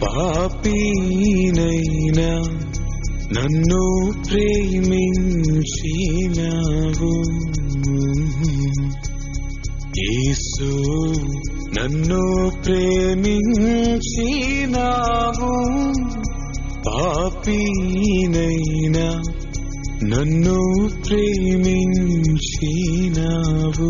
పాపీనైనా నన్ను ప్రేమించినావు యేసు నన్ను ప్రేమించినావు పాపీనైనా నన్ను ప్రేమించినావు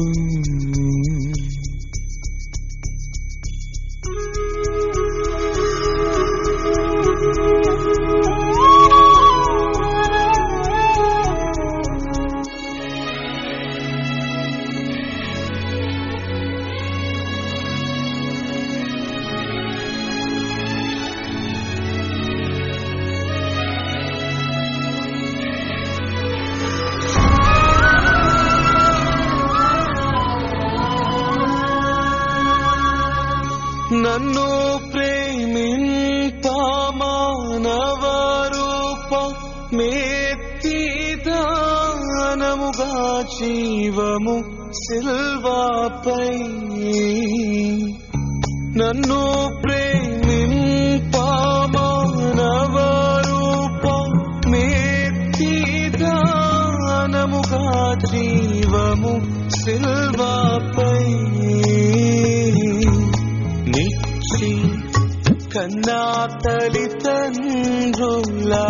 నన్ను ప్రేమింప మానవరూప మేత్తిదానముగా జీవము సిల్వాపై నన్ను ప్రేమింప మానవరూప మేత్తిదానముగా జీవము సిల్వాపై నిచ్చి కన్నా తల్లి తండ్రులా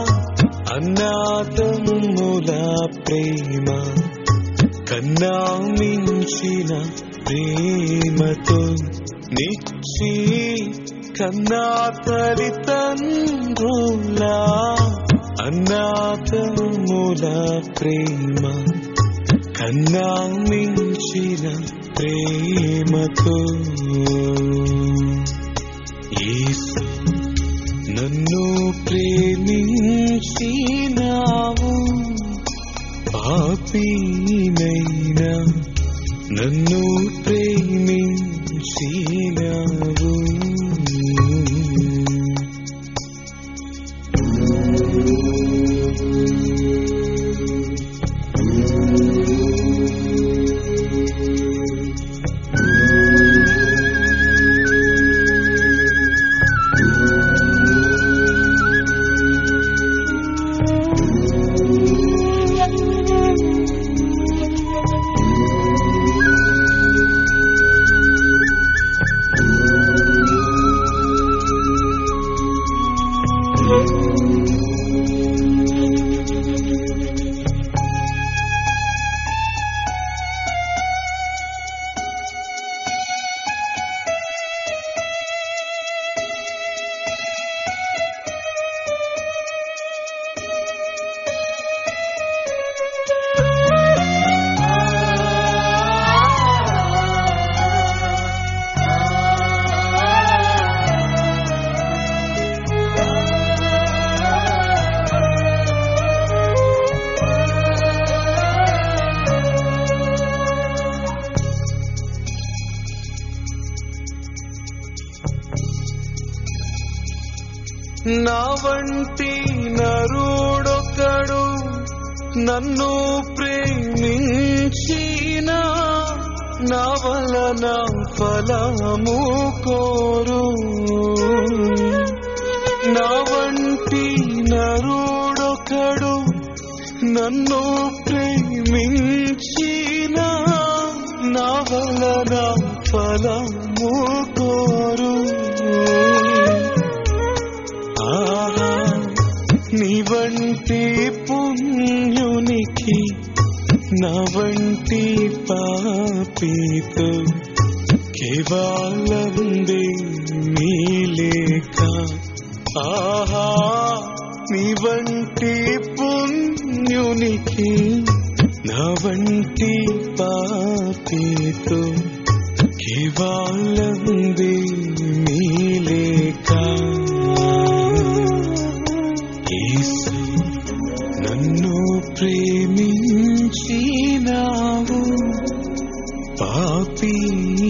అన్నాతమ్ముల ప్రేమ కన్నా మించిన ప్రేమతో నిచ్చి కన్నా తల్లి తండ్రులా అన్నాతమ్ముల ప్రేమ కన్నా మించిన ప్రేమతో యేసు నన్ను ప్రేమించినావు పాపీనైనా నన్ను ప్రేమించినావు నా వంటి నరుడొకడు నన్ను ప్రేమించిన నా వలన ఫలము కోరు నా వంటి నరుడొకడు నన్ను ప్రేమించిన నా వలన ఫలము కోరు ఆహా నీ వంటి పుణ్యునికి నా వంటి పాపితో కేవలందే నీ లేక ఆహా నీ వంటి పుణ్యునికి నా వంటి పాపితో కేవలందే నీ లేక యేసు నన్ను ప్రేమించినావు పాపీ